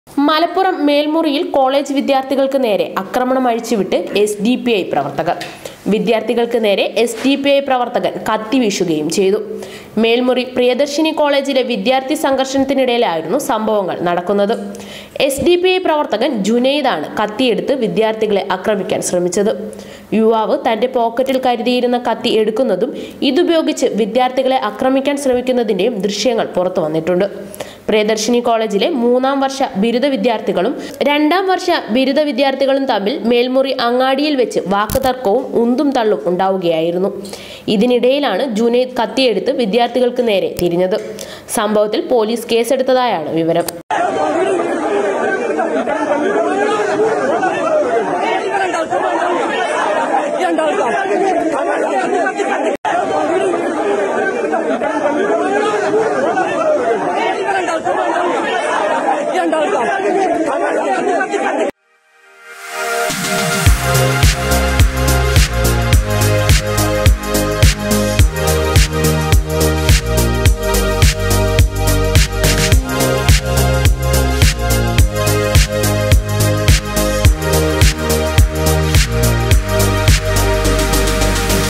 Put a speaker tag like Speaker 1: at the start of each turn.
Speaker 1: Malappuram മേൽമുറിയിൽ college വിദ്യാർത്ഥികൾക്ക് നേരെ ആക്രമണം അഴിച്ചുവിട്ട് എസ് ഡി പി ഐ പ്രവർത്തകർ വിദ്യാർത്ഥികൾക്ക് നേരെ എസ് ഡി പി ഐ പ്രവർത്തകൻ കത്തിവീശുകയും ചെയ്തു മേൽമുറി പ്രിയദർശിനി കോളേജിലെ വിദ്യാർത്ഥി സംഘർഷണത്തിനിടയിലായിരുന്നു സംഭവങ്ങൾ നടക്കുന്നത് എസ് ഡി പി ഐ പ്രവർത്തകൻ ജുനൈദാണ് കത്തിയെടുത്ത് വിദ്യാർത്ഥികളെ ആക്രമിക്കാൻ ശ്രമിച്ചത് യുവാവ് തന്റെ പോക്കറ്റിൽ കരുതിയിരുന്ന കത്തി എടുക്കുന്നതും ഇതുപയോഗിച്ച് വിദ്യാർത്ഥികളെ ആക്രമിക്കാൻ ശ്രമിക്കുന്നതിന്റെയും ദൃശ്യങ്ങൾ പുറത്തു വന്നിട്ടുണ്ട് പ്രിയദർശിനി കോളേജിലെ മൂന്നാം വർഷ ബിരുദ വിദ്യാർത്ഥികളും രണ്ടാം വർഷ ബിരുദ വിദ്യാർത്ഥികളും തമ്മിൽ മേൽമുറി അങ്ങാടിയിൽ വെച്ച് വാക്കുതർക്കവും ഉന്തും തള്ളും ഉണ്ടാവുകയായിരുന്നു ഇതിനിടയിലാണ് ജുനൈദ് കത്തിയെടുത്ത് വിദ്യാർത്ഥികൾക്ക് നേരെ തിരിഞ്ഞത് സംഭവത്തിൽ പോലീസ് കേസെടുത്തതായാണ് വിവരം
Speaker 2: രണ്ടാൾക്കാർ